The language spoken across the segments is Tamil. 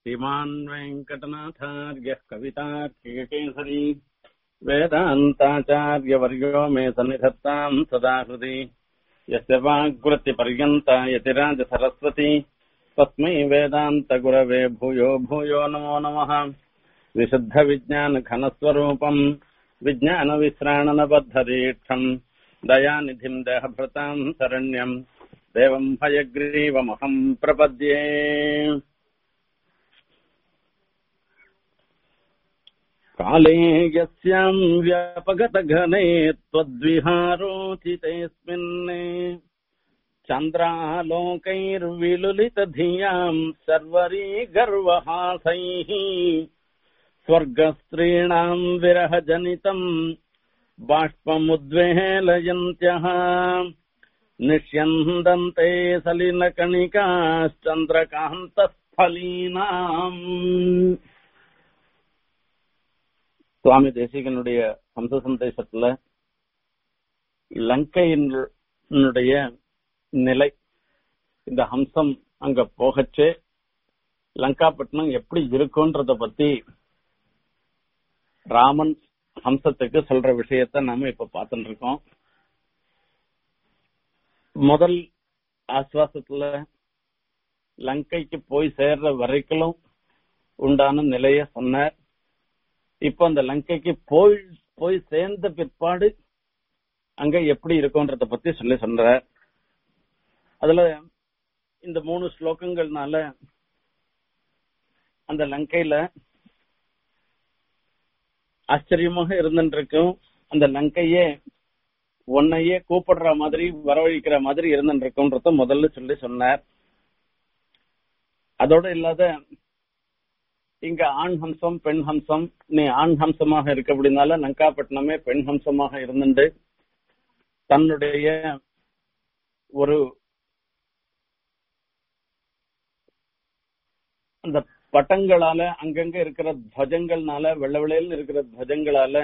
श्रीमान् वेङ्कटनाथार्यः कवितार्किककेसरी वेदान्ताचार्यवर्यो मे सन्निधत्ताम् सदा हृदि यस्य वाग्वृत्तिपर्यन्ता यतिराजसरस्वती तस्मै वेदान्तगुरवे भूयो भूयो नमो नमः विशुद्धविज्ञानघनस्वरूपम् विज्ञानविश्राणनबद्धदीक्षम् दयानिधिम् देहभृताम् शरण्यम् देवम् हयग्रीवमहम् प्रपद्ये काले यस्याम् व्यापगतघने त्वद्विहारोचितेऽस्मिन् चन्द्रालोकैर्विलुलितधियाम् सर्वरी गर्वहासैः स्वर्गस्त्रीणाम् विरहजनितम् बाष्पमुद्वेलयन्त्यः निष्यन्दन्ते சலிலகணிகாச்சந்திரகாந்தஸ்தலீனாம் சுவாமி தேசிகனுடைய ஹம்ச சந்தேசத்துல லங்கையினுடைய நிலை இந்த ஹம்சம் அங்க போகச்சே லங்காப்பட்டினம் எப்படி இருக்கும்ன்றத பத்தி ராமன் ஹம்சத்துக்கு சொல்ற விஷயத்த நாம இப்ப பார்த்துட்டு இருக்கோம் முதல் ஆஸ்வாசத்துல லங்கைக்கு போய் சேர்ற வரைக்கும் உண்டான நிலைய சொன்னார் இப்ப அந்த லங்கைக்கு போய் போய் சேர்ந்த பிற்பாடு அங்க எப்படி இருக்கும்ன்றத பத்தி சொல்லி சொல்றார் அதுல இந்த மூணு ஸ்லோகங்கள்னால அந்த லங்கையில ஆச்சரியமாக இருந்துருக்கும் அந்த லங்கையே உன்னையே கூப்பிடுற மாதிரி வரவழைக்கிற மாதிரி இருந்துருக்கும்ன்றத முதல்ல சொல்லி சொன்னார் அதோட இல்லாத இங்க ஆண் ஹம்சம் பெண் ஹம்சம் நீ ஆண் ஹம்சமாக இருக்க அப்படின்னால லங்காப்பட்டினமே பெண் ஹம்சமாக இருந்துட்டு தன்னுடைய ஒரு அந்த பட்டங்களால அங்கங்க இருக்கிற துவஜங்கள்னால வெள்ள வெள்ளையில் இருக்கிற துவஜங்களால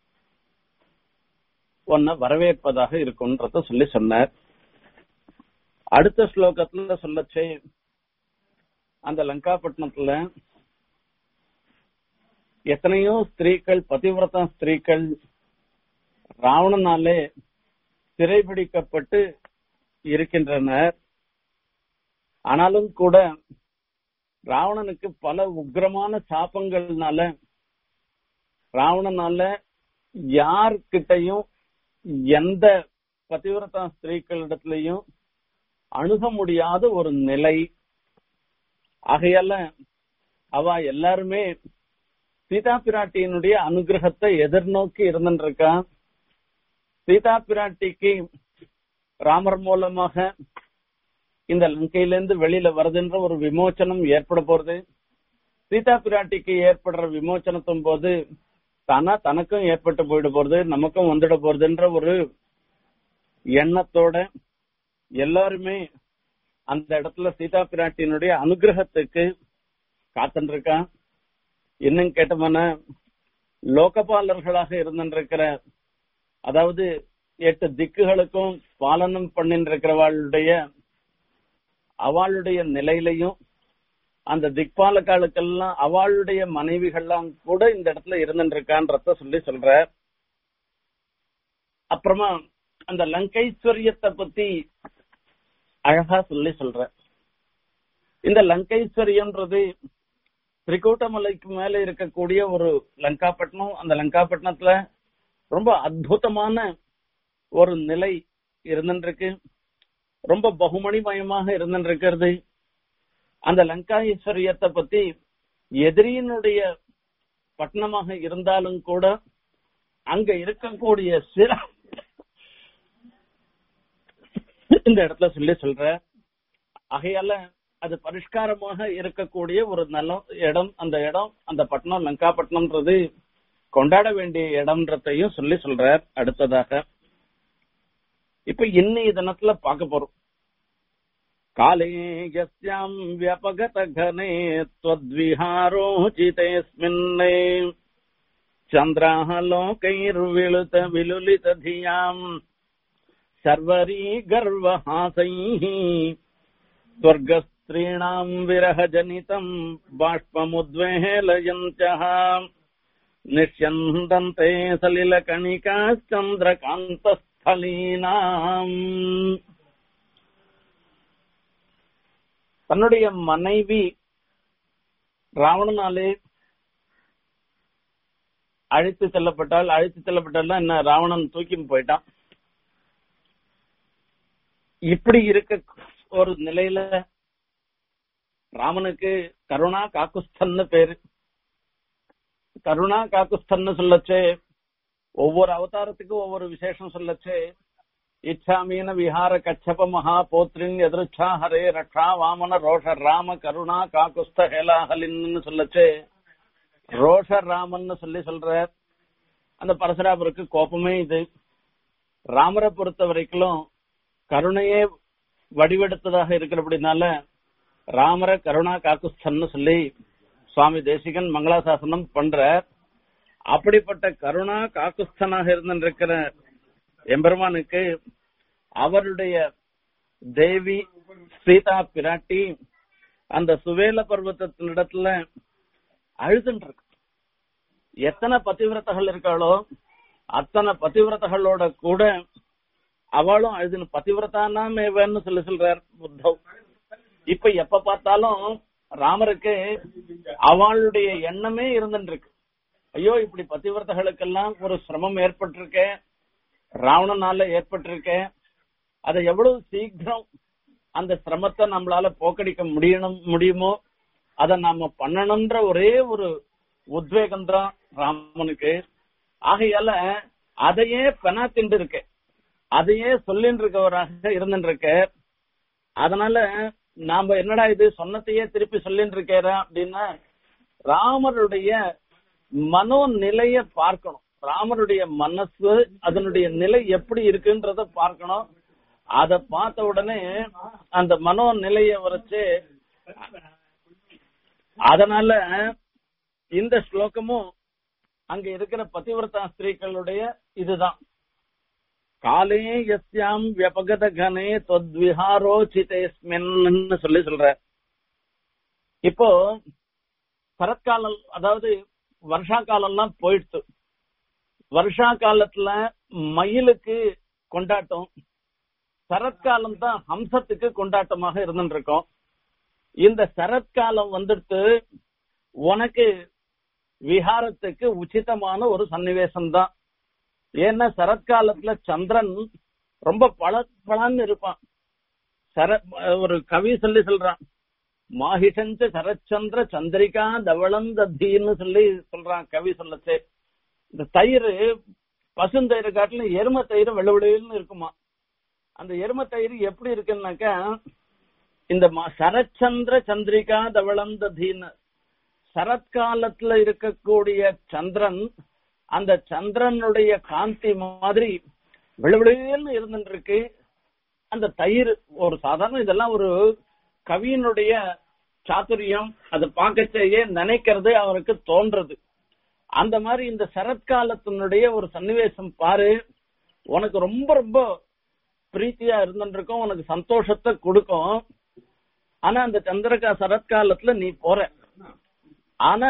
உன்னை வரவேற்பதாக இருக்கும்ன்றத சொல்லி சொன்னார் அடுத்த ஸ்லோகத்துல சொல்லச்சே அந்த லங்காப்பட்டினத்துல எத்தனையோ ஸ்திரீகள் பதிவிரதா ஸ்திரீகள் ராவணனாலே சிறைபிடிக்கப்பட்டு இருக்கின்றனர் ஆனாலும் கூட ராவணனுக்கு பல உக்ரமான சாபங்கள்னால ராவணனால யார்கிட்டையும் எந்த பதிவிரதா ஸ்திரீக்களிடத்திலையும் அணுக முடியாத ஒரு நிலை ஆகையால அவ எல்லாருமே சீதா பிராட்டியினுடைய அனுகிரகத்தை எதிர்நோக்கி இருந்துருக்கா சீதா பிராட்டிக்கு ராமர் மூலமாக இந்த லங்கையிலிருந்து வெளியில வருதுன்ற ஒரு விமோச்சனம் ஏற்பட போறது சீதா பிராட்டிக்கு ஏற்படுற விமோச்சனத்தும் போது தானா தனக்கும் ஏற்பட்டு போயிட போறது நமக்கும் வந்துட போறதுன்ற ஒரு எண்ணத்தோட எல்லாருமே அந்த இடத்துல சீதா பிராட்டியினுடைய அனுகிரகத்துக்கு காத்துருக்கா இன்னும் கேட்டோம்னா லோகபாலர்களாக இருந்திருக்கிற அதாவது எட்டு திக்குகளுக்கும் பாலனம் பண்ணிருக்கிறவாளுடைய அவளுடைய நிலையிலையும் அந்த திக்பாலக்காளுக்கெல்லாம் அவளுடைய மனைவிகள்லாம் கூட இந்த இடத்துல இருந்துருக்கான்றத சொல்லி சொல்ற அப்புறமா அந்த லங்கைஸ்வரியத்தை பத்தி அழகா சொல்லி சொல்ற இந்த லங்கைஸ்வரியம்ன்றது திரிகூட்டமலைக்கு மேல இருக்கக்கூடிய ஒரு லங்காப்பட்டினம் அந்த லங்காப்பட்டினத்துல ரொம்ப அற்புதமான ஒரு நிலை இருந்துருக்கு ரொம்ப பகுமணிமயமாக இருந்துருக்கிறது அந்த லங்காஈஸ்வரியத்தை பத்தி எதிரியினுடைய பட்டணமாக இருந்தாலும் கூட அங்க இருக்கக்கூடிய சில இந்த இடத்துல சொல்லி சொல்ற ஆகையால அது பரிஷ்காரமாக இருக்கக்கூடிய ஒரு நல்ல இடம் அந்த இடம் அந்த பட்டணம் லங்காப்பட்டினம்ன்றது கொண்டாட வேண்டிய இடம்ன்றதையும் சொல்லி சொல்றார் அடுத்ததாக இப்ப இன்னைய தினத்துல பார்க்க போறோம் காலே யஸ்யாம் வியபகத கனே त्वद्विहारोचितेऽस्मिन् चन्द्राः लोकैर्विलुत विलुलित धियाम् सर्वरी गर्वहासैः स्वर्गस् ஸ்திரீணாம் விரகஜனிதம் பாஷ்பமுத்வேலயஞ்சः நிஷ்யந்தந்தே சலிலகணிகாச்சந்திரகாந்தஸ்தலீனாம் தன்னுடைய மனைவி ராவணனாலே அழைத்து செல்லப்பட்டால் அழைத்து செல்லப்பட்டால் என்ன ராவணன் தூக்கி போயிட்டான் இப்படி இருக்க ஒரு நிலையில ராமனுக்கு கருணா காக்குஸ்தன்னு பேரு கருணா காக்குஸ்தன்னு சொல்லச்சே ஒவ்வொரு அவதாரத்துக்கும் ஒவ்வொரு விசேஷம் சொல்லச்சே இச்சாமீன விஹார கச்சப மகா போத்ரின் எதிர்ச்சா ஹரே ரக்ஷா வாமன ரோஷ ராம கருணா காக்குஸ்த ஹேலாஹலின்னு சொல்லச்சே ரோஷ ராமன்னு சொல்லி சொல்ற அந்த பரசுராமருக்கு கோபமே இது ராமரை பொறுத்த வரைக்கும் கருணையே வடிவெடுத்ததாக இருக்கிறபடினால ராமர கருணா காக்குஸ்தன்னு சொல்லி சுவாமி தேசிகன் மங்களாசாசனம் பண்ற அப்படிப்பட்ட கருணா காக்குஸ்தனாக இருந்திருக்கிற எம்பெருமானுக்கு அவருடைய தேவி சீதா பிராட்டி அந்த சுவேல பர்வத்தத்தினிடத்துல அழுதுன்னு இருக்கு எத்தனை பதிவிரதகள் இருக்காளோ அத்தனை பதிவிரதகளோட கூட அவளும் அழுதுன்னு பதிவிரதானா மேவன்னு சொல்லி சொல்றார் புத்தவ் இப்ப எப்ப பார்த்தாலும் ராமருக்கு அவளுடைய எண்ணமே இருந்துட்டு இருக்கு ஐயோ இப்படி பதிவிரதகளுக்கெல்லாம் ஒரு சிரமம் ஏற்பட்டிருக்க ராவணனால ஏற்பட்டிருக்க அதை எவ்வளவு சீக்கிரம் அந்த சிரமத்தை நம்மளால போக்கடிக்க முடியணும் முடியுமோ அதை நாம பண்ணணும்ன்ற ஒரே ஒரு உத்வேகம் தான் ராமனுக்கு ஆகையால அதையே பெனா திண்டு இருக்க அதையே சொல்லிட்டு இருக்கவராக இருந்துட்டு இருக்க அதனால நாம என்னடா இது சொன்னதையே திருப்பி சொல்லிட்டு இருக்கிறா அப்படின்னா ராமருடைய மனோநிலைய பார்க்கணும் ராமருடைய மனசு அதனுடைய நிலை எப்படி இருக்குன்றத பார்க்கணும் அத பார்த்த உடனே அந்த மனோநிலைய வரைச்சு அதனால இந்த ஸ்லோகமும் அங்க இருக்கிற பதிவிரதா ஸ்திரீகளுடைய இதுதான் காலே எஸ்யாம் வியபகத கனே தொத்விஹாரோச்சிதேஸ்மின்னு சொல்லி சொல்ற இப்போ சரத்காலம் அதாவது வருஷா காலம்லாம் போயிடுச்சு வருஷா காலத்துல மயிலுக்கு கொண்டாட்டம் சரத்காலம் தான் ஹம்சத்துக்கு கொண்டாட்டமாக இருந்துட்டு இருக்கோம் இந்த சரத்காலம் வந்துட்டு உனக்கு விஹாரத்துக்கு உச்சிதமான ஒரு சன்னிவேசம் தான் ஏன்னா சரத்காலத்துல சந்திரன் ரொம்ப பழ பழன்னு இருப்பான் சர ஒரு கவி சொல்லி சொல்றான் மாஹிஷஞ்ச சரச்சந்திர சந்திரிகா தவளம் தத்தின்னு சொல்லி சொல்றான் கவி சொல்லச்சே இந்த தயிர் பசுந்தயிறு காட்டிலும் எரும தயிர் வெள்ளவெளின்னு இருக்குமா அந்த எரும தயிர் எப்படி இருக்குன்னாக்கா இந்த சரச்சந்திர சந்திரிகா தவளம் தத்தின்னு சரத்காலத்துல இருக்கக்கூடிய சந்திரன் அந்த சந்திரனுடைய காந்தி மாதிரி விழுவிழுன்னு இருந்துட்டு இருக்கு அந்த தயிர் ஒரு சாதாரண இதெல்லாம் ஒரு கவியினுடைய சாத்துரியம் அதை பார்க்கச்சேயே நினைக்கிறது அவருக்கு தோன்றது அந்த மாதிரி இந்த சரத்காலத்தினுடைய ஒரு சன்னிவேசம் பாரு உனக்கு ரொம்ப ரொம்ப பிரீத்தியா இருந்துட்டு இருக்கும் உனக்கு சந்தோஷத்தை கொடுக்கும் ஆனா அந்த சந்திரகா சரத்காலத்துல நீ போற ஆனா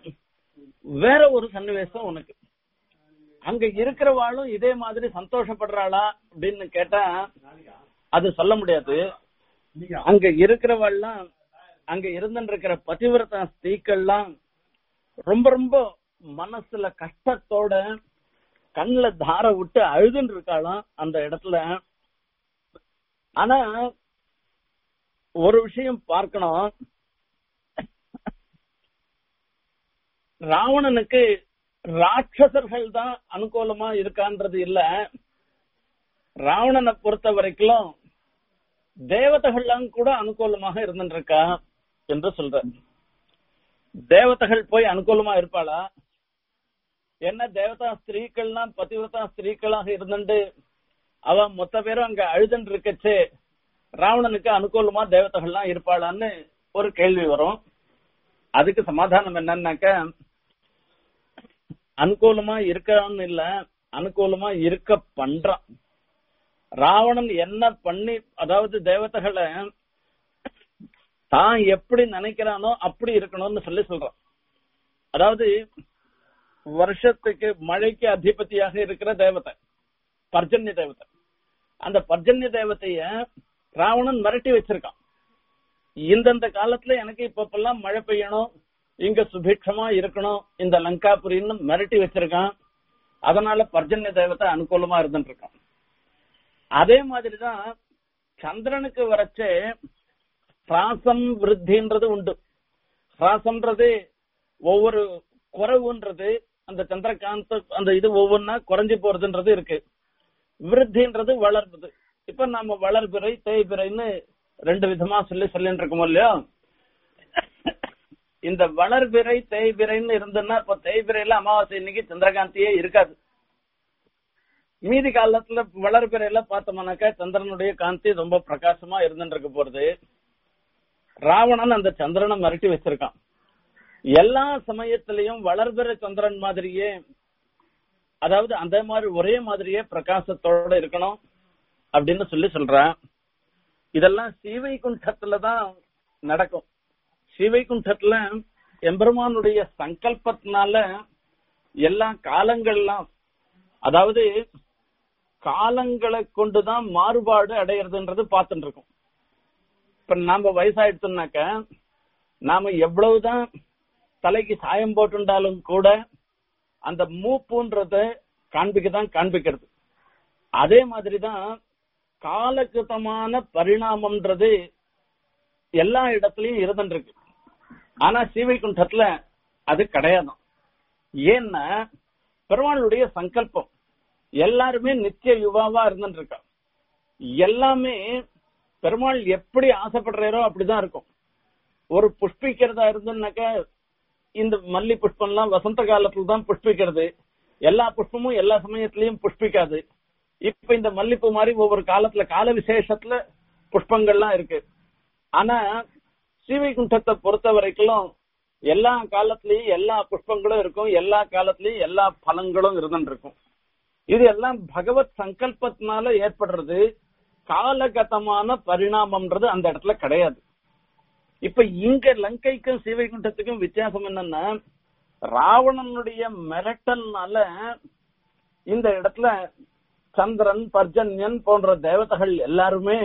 வேற ஒரு சன்னிவேசம் உனக்கு அங்க இருக்கிறவாளும் இதே மாதிரி சந்தோஷப்படுறாளா அப்படின்னு கேட்டா அது சொல்ல முடியாது அங்க இருக்கிறவாள்லாம் அங்க இருந்துட்டு இருக்கிற பதிவிரதா ஸ்திரீக்கள்லாம் ரொம்ப ரொம்ப மனசுல கஷ்டத்தோட கண்ணுல தார விட்டு அழுதுன்னு இருக்காளாம் அந்த இடத்துல ஆனா ஒரு விஷயம் பார்க்கணும் ராவணனுக்கு ராட்சசர்கள் தான் அனுகூலமா இருக்கான்றது இல்ல ராவணனை பொறுத்த வரைக்கும் தேவதைகள்லாம் கூட அனுகூலமாக இருந்துருக்கா என்று சொல்ற தேவதைகள் போய் அனுகூலமா இருப்பாளா என்ன தேவதா ஸ்திரீக்கள்லாம் பதிவிரதா ஸ்திரீக்களாக இருந்துட்டு அவ மொத்த பேரும் அங்க அழுதுன்னு இருக்கச்சே ராவணனுக்கு அனுகூலமா தேவதைகள்லாம் இருப்பாளான்னு ஒரு கேள்வி வரும் அதுக்கு சமாதானம் என்னன்னாக்க அனுகூலமா இருக்கான்னு இல்ல அனுகூலமா இருக்க பண்றான் ராவணன் என்ன பண்ணி அதாவது தேவதைகளை தான் எப்படி நினைக்கிறானோ அப்படி இருக்கணும்னு சொல்லி சொல்றான் அதாவது வருஷத்துக்கு மழைக்கு அதிபதியாக இருக்கிற தேவதை பர்ஜன்ய தேவதை அந்த பர்ஜன்ய தேவதைய ராவணன் மிரட்டி வச்சிருக்கான் இந்தந்த காலத்துல எனக்கு இப்பப்பெல்லாம் மழை பெய்யணும் இங்க சுபிக்ஷமா இருக்கணும் இந்த லங்காபுரின்னு மிரட்டி வச்சிருக்கான் அதனால பர்ஜன்ய தேவதை அனுகூலமா இருந்துட்டு இருக்கான் அதே மாதிரிதான் சந்திரனுக்கு வரைச்சே பிராசம் விருத்தின்றது உண்டு பிராசம்ன்றது ஒவ்வொரு குறைவுன்றது அந்த சந்திரகாந்த அந்த இது ஒவ்வொன்னா குறைஞ்சு போறதுன்றது இருக்கு விருத்தின்றது வளர்றது இப்ப நம்ம வளர்பிறை தேய்பிறைன்னு ரெண்டு விதமா சொல்லி சொல்லிட்டு இருக்கோம் இல்லையா இந்த வளர்பிறை தேய்பிறைன்னு இருந்ததுன்னா இப்ப தேய்பிறையில அமாவாசை இன்னைக்கு சந்திரகாந்தியே இருக்காது மீதி காலத்துல வளர்பிறையில பார்த்தோம்னாக்கா சந்திரனுடைய காந்தி ரொம்ப பிரகாசமா இருந்துட்டு இருக்க போறது ராவணன் அந்த சந்திரனை மிரட்டி வச்சிருக்கான் எல்லா சமயத்திலையும் வளர்பிற சந்திரன் மாதிரியே அதாவது அந்த மாதிரி ஒரே மாதிரியே பிரகாசத்தோட இருக்கணும் அப்படின்னு சொல்லி சொல்றான் இதெல்லாம் ஸ்ரீவைகுண்டத்துல தான் நடக்கும் ஸ்ரீவைகுண்டத்துல எம்பெருமானுடைய சங்கல்பத்தினால எல்லா காலங்கள்லாம் அதாவது காலங்களை கொண்டுதான் மாறுபாடு அடையிறதுன்றது பார்த்துட்டு இருக்கோம் இப்ப நாம வயசாயிடுச்சோம்னாக்க நாம எவ்வளவுதான் தலைக்கு சாயம் போட்டுண்டாலும் கூட அந்த மூப்புன்றத காண்பிக்கதான் காண்பிக்கிறது அதே மாதிரிதான் காலகிருத்தமான பரிணாமம்ன்றது எல்லா இடத்துலயும் இருந்துருக்கு ஆனா ஸ்ரீவைகுண்டத்துல அது கிடையாதான் ஏன்னா பெருமாளுடைய சங்கல்பம் எல்லாருமே நித்திய யுவாவா இருந்துட்டு இருக்கா எல்லாமே பெருமாள் எப்படி ஆசைப்படுறாரோ அப்படிதான் இருக்கும் ஒரு புஷ்பிக்கிறதா இருந்துன்னாக்க இந்த மல்லி புஷ்பம்லாம் வசந்த காலத்துல தான் புஷ்பிக்கிறது எல்லா புஷ்பமும் எல்லா சமயத்திலயும் புஷ்பிக்காது இப்ப இந்த மல்லிப்பூ மாதிரி ஒவ்வொரு காலத்துல கால விசேஷத்துல புஷ்பங்கள்லாம் இருக்கு ஆனா ஸ்ரீவைகுண்டத்தை பொறுத்த வரைக்கும் எல்லா காலத்திலயும் எல்லா புஷ்பங்களும் இருக்கும் எல்லா காலத்திலயும் எல்லா பலங்களும் இருந்துட்டு இருக்கும் இது எல்லாம் பகவத் சங்கல்பத்தினால ஏற்படுறது காலகதமான பரிணாமம்ன்றது அந்த இடத்துல கிடையாது இப்ப இங்க லங்கைக்கும் சீவைகுண்டத்துக்கும் வித்தியாசம் என்னன்னா ராவணனுடைய மிரட்டல்னால இந்த இடத்துல சந்திரன் பர்ஜன்யன் போன்ற தேவதைகள் எல்லாருமே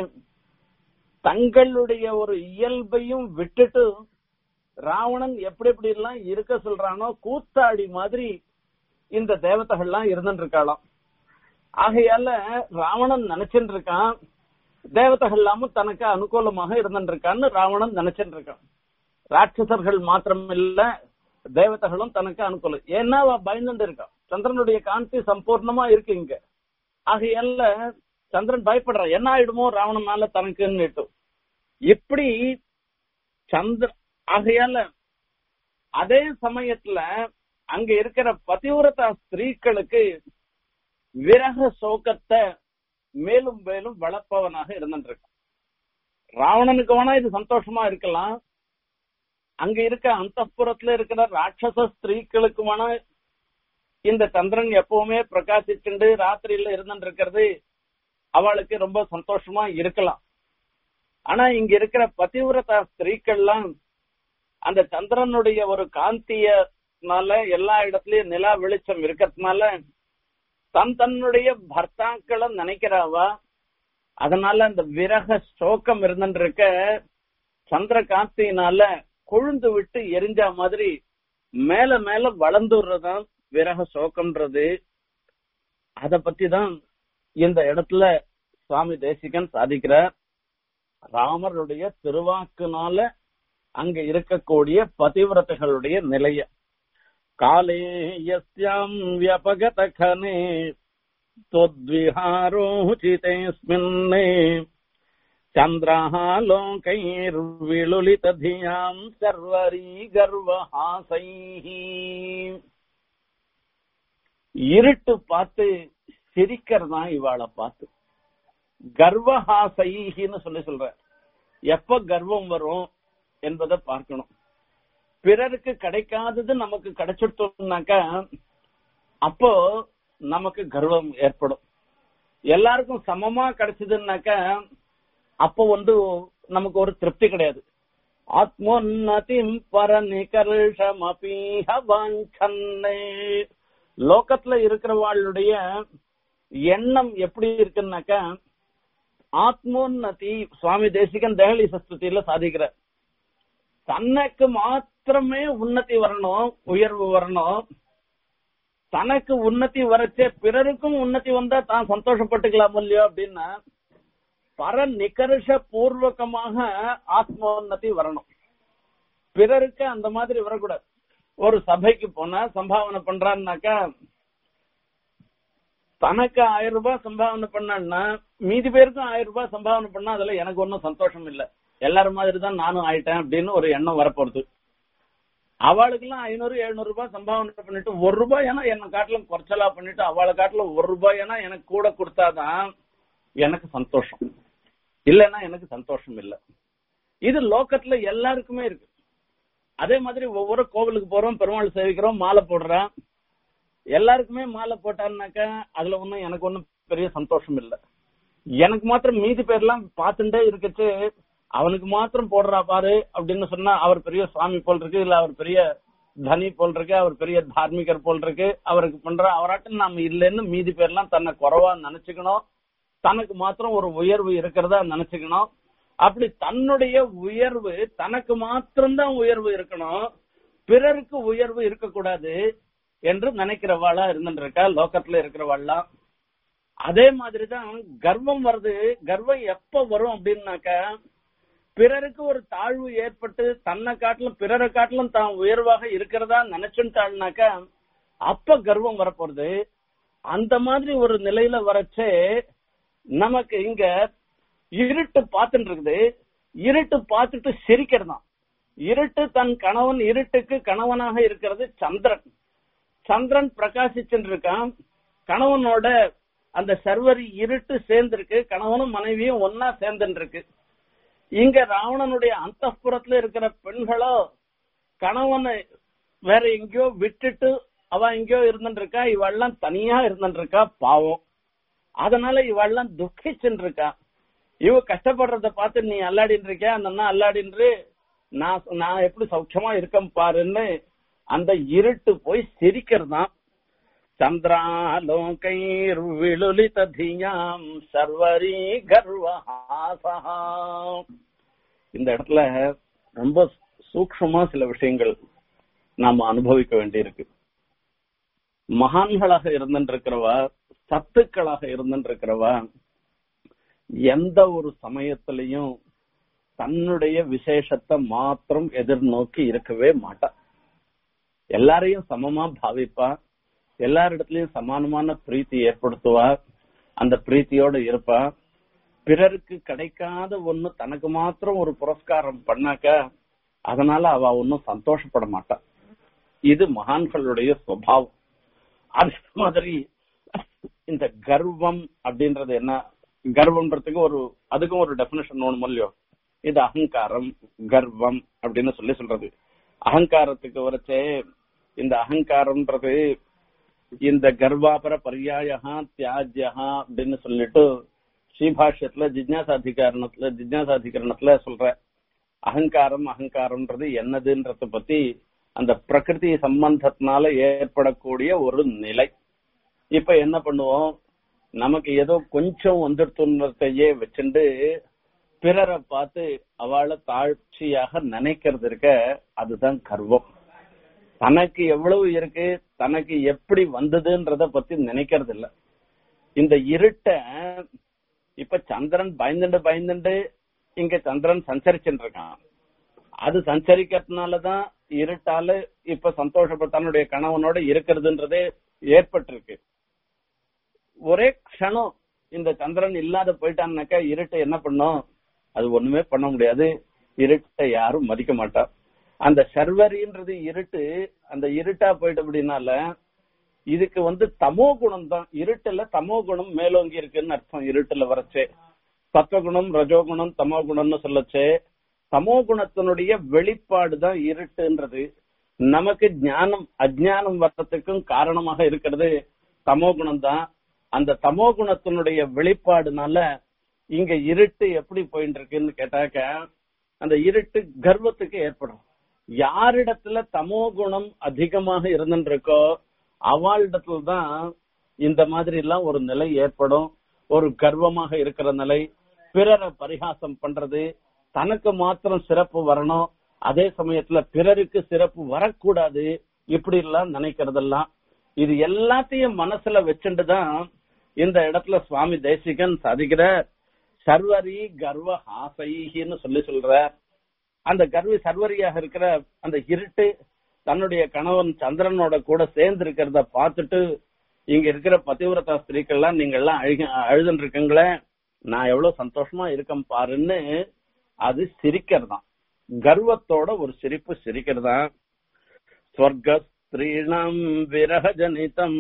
தங்களுடைய ஒரு இயல்பையும் விட்டுட்டு ராவணன் எப்படி எப்படி எல்லாம் இருக்க சொல்றானோ கூத்தாடி மாதிரி இந்த தேவதைகள்லாம் இருந்துட்டு இருக்காளாம் ஆகையால ராவணன் நினைச்சுட்டு இருக்கான் தேவதைகள் எல்லாமும் தனக்கு அனுகூலமாக இருந்துட்டு இருக்கான்னு ராவணன் நினைச்சுட்டு இருக்கான் ராட்சசர்கள் மாத்திரம் இல்ல தேவதைகளும் தனக்கு அனுகூலம் ஏன்னா அவ பயந்துட்டு இருக்கான் சந்திரனுடைய காந்தி சம்பூர்ணமா இருக்கு இங்க ஆகையால சந்திரன் பயப்படுறான் என்ன ஆயிடுமோ ராவணனால தனக்குன்னு இப்படி சந்திர ஆகையால அதே சமயத்துல அங்க இருக்கிற பதிவிரதா ஸ்திரீக்களுக்கு விரக சோகத்தை மேலும் மேலும் வளர்ப்பவனாக இருந்துருக்கான் ராவணனுக்கு வேணா இது சந்தோஷமா இருக்கலாம் அங்க இருக்க அந்த இருக்கிற ராட்சச ஸ்திரீக்களுக்கு வேணா இந்த சந்திரன் எப்பவுமே பிரகாசிச்சுண்டு ராத்திரியில இருந்துட்டு இருக்கிறது அவளுக்கு ரொம்ப சந்தோஷமா இருக்கலாம் ஆனா இங்க இருக்கிற பதிவிரதா ஸ்திரீக்கள்லாம் அந்த சந்திரனுடைய ஒரு காந்தியனால எல்லா இடத்துலயும் நிலா வெளிச்சம் இருக்கிறதுனால தன் தன்னுடைய பர்த்தாக்களை நினைக்கிறாவா அதனால அந்த விரக சோகம் இருந்துட்டு இருக்க சந்திர காந்தியினால கொழுந்து விட்டு எரிஞ்ச மாதிரி மேல மேல வளர்ந்துடுறதுதான் விரக சோகம்ன்றது அத பத்தி தான் இந்த இடத்துல சுவாமி தேசிகன் சாதிக்கிறார் ராமருடைய திருவாக்குனால அங்க இருக்கக்கூடிய பதிவிரதைகளுடைய நிலைய காலே யஸ்யாம் வியபகத கனே त्वद्विहारोचितेऽस्मिन्ने चन्द्राः लोकैर्विलुलितधियाम् सर्वरी गर्वहासैः இருட்டு பார்த்து சிரிக்கிறதா இவாளை பார்த்து கர்வஹாசைன்னு சொல்லி சொல்ற எப்ப கர்வம் வரும் என்பதை பார்க்கணும் பிறருக்கு கிடைக்காதது நமக்கு கிடைச்சிட்டோம்னாக்கா அப்போ நமக்கு கர்வம் ஏற்படும் எல்லாருக்கும் சமமா கிடைச்சதுன்னாக்கா அப்போ வந்து நமக்கு ஒரு திருப்தி கிடையாது ஆத்மோன்னதிம் பரநிகர்ஷமபீஹ வாஞ்சன்னே லோகத்துல இருக்கிறவாளுடைய எண்ணம் எப்படி இருக்குன்னாக்க ஆத்மோன்னதி சுவாமி தேசிகன் தேகலி சஸ்துதியில சாதிக்கிற தனக்கு மாத்திரமே உன்னதி வரணும் உயர்வு வரணும் தனக்கு உன்னதி வரச்சே பிறருக்கும் உன்னதி வந்தா தான் சந்தோஷப்பட்டுக்கலாம் இல்லையோ அப்படின்னா பர நிகர்ஷ பூர்வகமாக ஆத்மோன்னதி வரணும் பிறருக்கு அந்த மாதிரி வரக்கூடாது ஒரு சபைக்கு போனா சம்பாவனை பண்றான்னாக்கா தனக்கு ஆயிரம் ரூபாய் சம்பாவனை பண்ணான்னா மீதி பேருக்கும் ஆயிரம் ரூபாய் சம்பாவனை பண்ணா அதுல எனக்கு ஒன்றும் சந்தோஷம் இல்ல எல்லாரும் மாதிரி தான் நானும் ஆயிட்டேன் அப்படின்னு ஒரு எண்ணம் வரப்போறது அவளுக்கு எல்லாம் ஐநூறு எழுநூறு ரூபாய் சம்பாவனை பண்ணிட்டு ஒரு ரூபாய் ஏன்னா என்ன காட்டிலும் குறைச்சலா பண்ணிட்டு அவளை காட்டிலும் ஒரு ரூபாய் ஏன்னா எனக்கு கூட கொடுத்தாதான் எனக்கு சந்தோஷம் இல்லைன்னா எனக்கு சந்தோஷம் இல்ல இது லோக்கத்துல எல்லாருக்குமே இருக்கு அதே மாதிரி ஒவ்வொரு கோவிலுக்கு போறோம் பெருமாள் சேவிக்கிறோம் மாலை போடுறான் எல்லாருக்குமே மாலை போட்டாருனாக்கா அதுல ஒண்ணும் எனக்கு ஒண்ணும் பெரிய சந்தோஷம் இல்ல எனக்கு மாத்திரம் மீதி பேர்லாம் பார்த்துட்டே இருக்கச்சு அவனுக்கு மாத்திரம் போடுறா பாரு அப்படின்னு சொன்னா அவர் பெரிய சுவாமி போல் இருக்கு இல்ல அவர் பெரிய தனி போல் இருக்கு அவர் பெரிய தார்மிகர் போல் இருக்கு அவருக்கு பண்ற அவராட்டம் நாம இல்லைன்னு மீதி பேர்லாம் தன்னை குறைவா நினைச்சுக்கணும் தனக்கு மாத்திரம் ஒரு உயர்வு இருக்கிறதா நினைச்சுக்கணும் அப்படி தன்னுடைய உயர்வு தனக்கு மாத்திரம்தான் உயர்வு இருக்கணும் பிறருக்கு உயர்வு இருக்கக்கூடாது என்று நினைக்கிறவாளா இருந்துட்டு இருக்கா லோக்கத்துல இருக்கிறவாள்லாம் அதே மாதிரிதான் கர்வம் வருது கர்வம் எப்ப வரும் அப்படின்னாக்கா பிறருக்கு ஒரு தாழ்வு ஏற்பட்டு தன்னை காட்டிலும் பிறரை காட்டிலும் தான் உயர்வாக இருக்கிறதா நினைச்சுட்டாள்னாக்கா அப்ப கர்வம் வரப்போறது அந்த மாதிரி ஒரு நிலையில வரச்சே நமக்கு இங்க இருட்டு பார்த்துட்டு இருக்குது இருட்டு பார்த்துட்டு சிரிக்கிறதாம் இருட்டு தன் கணவன் இருட்டுக்கு கணவனாக இருக்கிறது சந்திரன் சந்திரன் பிரகாசிச்சுட்டு இருக்கான் கணவனோட அந்த சர்வரி இருட்டு சேர்ந்திருக்கு கணவனும் மனைவியும் ஒன்னா சேர்ந்துட்டு இருக்கு இங்க ராவணனுடைய அந்த இருக்கிற பெண்களோ கணவனை வேற எங்கேயோ விட்டுட்டு அவ எங்கேயோ இருந்துட்டு இருக்கா இவெல்லாம் தனியா இருந்துட்டு இருக்கா பாவம் அதனால இவெல்லாம் துக்கிச்சுட்டு இருக்கா இவ கஷ்டப்படுறத பார்த்து நீ அல்லாடின்னு இருக்கியா அந்த அண்ணா அல்லாடின்று நான் நான் எப்படி சௌக்கியமா இருக்கேன் பாருன்னு அந்த இருட்டு போய் சிரிக்கிறதாம் சந்திராலோகைர் விழுலித தியாம் சர்வரி கர்வஹாசா இந்த இடத்துல ரொம்ப சூக்ஷமா சில விஷயங்கள் நாம அனுபவிக்க வேண்டியிருக்கு மகான்களாக இருந்துருக்கிறவா சத்துக்களாக இருந்துருக்கிறவா எந்த ஒரு சமயத்திலையும் தன்னுடைய விசேஷத்தை மாத்திரம் எதிர்நோக்கி இருக்கவே மாட்டா எல்லாரையும் சமமா பாவிப்பா எல்லாரிடத்துலயும் சமானமான பிரீத்தி ஏற்படுத்துவா அந்த பிரீத்தியோட இருப்பா பிறருக்கு கிடைக்காத ஒண்ணு தனக்கு மாத்திரம் ஒரு புரஸ்காரம் பண்ணாக்க அதனால அவ ஒன்னும் சந்தோஷப்பட மாட்டா இது மகான்களுடைய சுவாவம் அதே மாதிரி இந்த கர்வம் அப்படின்றது என்ன கர்வம்ன்றதுக்கு ஒரு அதுக்கும் ஒரு டெபினேஷன் ஒண்ணு இல்லையோ இது அகங்காரம் கர்வம் அப்படின்னு சொல்லி சொல்றது அகங்காரத்துக்கு வரைச்சே இந்த அகங்காரம்ன்றது இந்த கர்வாபர பரியாயா தியாஜ்யா அப்படின்னு சொல்லிட்டு ஸ்ரீபாஷ்யத்துல ஜிஜ்ஞாசாதிகாரணத்துல ஜிஜ்ஞாசாதிகரணத்துல சொல்ற அகங்காரம் அகங்காரம்ன்றது என்னதுன்றத பத்தி அந்த பிரகிருதி சம்பந்தத்தினால ஏற்படக்கூடிய ஒரு நிலை இப்ப என்ன பண்ணுவோம் நமக்கு ஏதோ கொஞ்சம் வந்துடுத்துன்றதையே வச்சுட்டு பிறரை பார்த்து அவளை தாழ்ச்சியாக நினைக்கிறது இருக்க அதுதான் கர்வம் தனக்கு எவ்வளவு இருக்கு தனக்கு எப்படி வந்ததுன்றத பத்தி நினைக்கிறது இல்ல இந்த இருட்ட இப்ப சந்திரன் பயந்துண்டு பயந்துண்டு இங்க சந்திரன் சஞ்சரிச்சுட்டு இருக்கான் அது சஞ்சரிக்கிறதுனாலதான் இருட்டால இப்ப சந்தோஷப்பட்ட தன்னுடைய கணவனோட இருக்கிறதுன்றதே ஏற்பட்டிருக்கு ஒரே க்ஷணம் இந்த சந்திரன் இல்லாத போயிட்டான்னாக்கா இருட்டை என்ன பண்ணும் அது ஒண்ணுமே பண்ண முடியாது இருட்டை யாரும் மதிக்க மாட்டா அந்த சர்வரின்றது இருட்டு அந்த இருட்டா போயிட்டு அப்படின்னால இதுக்கு வந்து தமோ குணம் தான் இருட்டுல தமோ குணம் மேலோங்கி இருக்குன்னு அர்த்தம் இருட்டுல வரச்சே சத்வகுணம் ரஜோகுணம் தமோ குணம்னு சொல்லச்சே தமோ குணத்தினுடைய வெளிப்பாடு தான் இருட்டுன்றது நமக்கு ஞானம் அஜ்ஞானம் வர்றதுக்கும் காரணமாக இருக்கிறது தமோ குணம் தான் அந்த தமோ குணத்தினுடைய வெளிப்பாடுனால இங்க இருட்டு எப்படி போயிட்டு இருக்குன்னு கேட்டாக்க அந்த இருட்டு கர்வத்துக்கு ஏற்படும் யாரிடத்துல தமோ குணம் அதிகமாக இருந்துருக்கோ அவளிடத்துல தான் இந்த மாதிரி எல்லாம் ஒரு நிலை ஏற்படும் ஒரு கர்வமாக இருக்கிற நிலை பிறரை பரிகாசம் பண்றது தனக்கு மாத்திரம் சிறப்பு வரணும் அதே சமயத்துல பிறருக்கு சிறப்பு வரக்கூடாது இப்படி எல்லாம் நினைக்கிறதெல்லாம் இது எல்லாத்தையும் மனசுல வச்சுட்டுதான் இந்த இடத்துல சுவாமி தேசிகன் சாதிக்கிற சர்வரி கர்வ ஆசைன்னு சொல்லி சொல்ற அந்த கர்வி சர்வரியாக இருக்கிற அந்த இருட்டு தன்னுடைய கணவன் சந்திரனோட கூட சேர்ந்து இருக்கிறத பார்த்துட்டு இங்க இருக்கிற பதிவிரதா ஸ்திரீக்கள்லாம் நீங்க எல்லாம் அழுக அழுதுன்னு இருக்கீங்களே நான் எவ்வளவு சந்தோஷமா இருக்கேன் பாருன்னு அது சிரிக்கிறதாம் கர்வத்தோட ஒரு சிரிப்பு சிரிக்கிறதாம் ஸ்வர்க ஸ்திரீணம் விரகஜனிதம்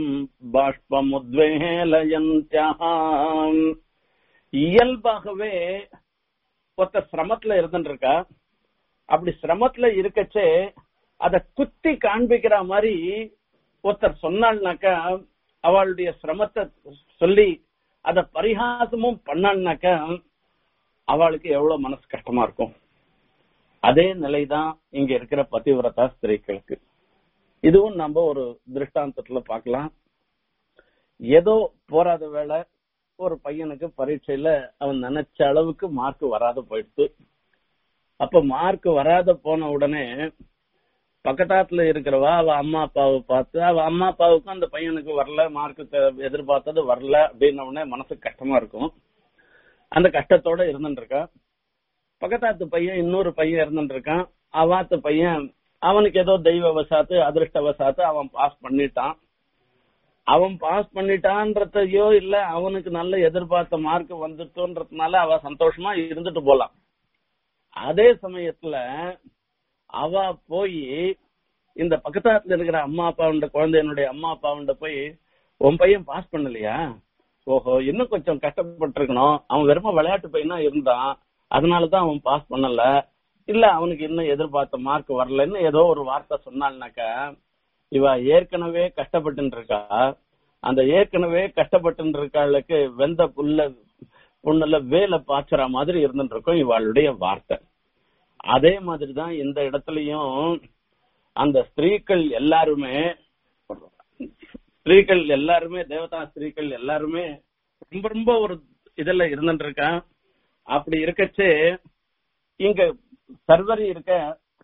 பாஷ்பமுத்வேலயந்தியாம் இயல்பாகவே ஒருத்த சிரமத்துல இருந்துருக்கா அப்படி சிரமத்துல இருக்கச்சே அத குத்தி காண்பிக்கிற மாதிரி ஒருத்தர் சொன்னாள்னாக்கா அவளுடைய சிரமத்தை சொல்லி அத பரிகாசமும் பண்ணாள்னாக்கா அவளுக்கு எவ்வளவு மனசு கஷ்டமா இருக்கும் அதே நிலைதான் இங்க இருக்கிற பதிவிரதா ஸ்திரீகளுக்கு இதுவும் நம்ம ஒரு திருஷ்டாந்தத்துல பார்க்கலாம் ஏதோ போராத வேலை ஒரு பையனுக்கு பரீட்சையில அவன் நினைச்ச அளவுக்கு மார்க் வராத போயிடுத்து அப்ப மார்க் வராத போன உடனே பக்கத்தாத்துல இருக்கிறவா அவ அம்மா அப்பாவை பார்த்து அவ அம்மா அப்பாவுக்கும் அந்த பையனுக்கு வரல மார்க் எதிர்பார்த்தது வரல அப்படின்ன உடனே மனசுக்கு கஷ்டமா இருக்கும் அந்த கஷ்டத்தோட இருந்துட்டு இருக்கா பக்கத்தாத்து பையன் இன்னொரு பையன் இருந்துட்டு இருக்கான் அவாத்து பையன் அவனுக்கு ஏதோ தெய்வ வசாத்து அதிர்ஷ்ட வசாத்து அவன் பாஸ் பண்ணிட்டான் அவன் பாஸ் பண்ணிட்டான்றதையோ இல்ல அவனுக்கு நல்ல எதிர்பார்த்த மார்க் வந்துட்டோன்றதுனால அவ சந்தோஷமா இருந்துட்டு போலாம் அதே சமயத்துல அவ போய் இந்த பக்கத்தாத்துல இருக்கிற அம்மா அப்பாவுண்ட குழந்தையனுடைய அம்மா அப்பாவுண்ட போய் உன் பையன் பாஸ் பண்ணலையா ஓஹோ இன்னும் கொஞ்சம் கஷ்டப்பட்டிருக்கணும் அவன் வெறும விளையாட்டு பையனா இருந்தான் அதனாலதான் அவன் பாஸ் பண்ணல இல்ல அவனுக்கு இன்னும் எதிர்பார்த்த மார்க் வரலன்னு ஏதோ ஒரு வார்த்தை சொன்னாள்னாக்கா இவ ஏற்கனவே கஷ்டப்பட்டு இருக்கா அந்த ஏற்கனவே கஷ்டப்பட்டு இருக்காளுக்கு வெந்த புல்ல புண்ணுல வேலை பாய்ச்சற மாதிரி இருந்துட்டு இருக்கும் இவாளுடைய வார்த்தை அதே மாதிரிதான் இந்த இடத்துலயும் அந்த ஸ்திரீகள் எல்லாருமே ஸ்திரீகள் எல்லாருமே தேவதா ஸ்திரீகள் எல்லாருமே ரொம்ப ரொம்ப ஒரு இதுல இருந்துட்டு இருக்கான் அப்படி இருக்கச்சே இங்க சர்வரி இருக்க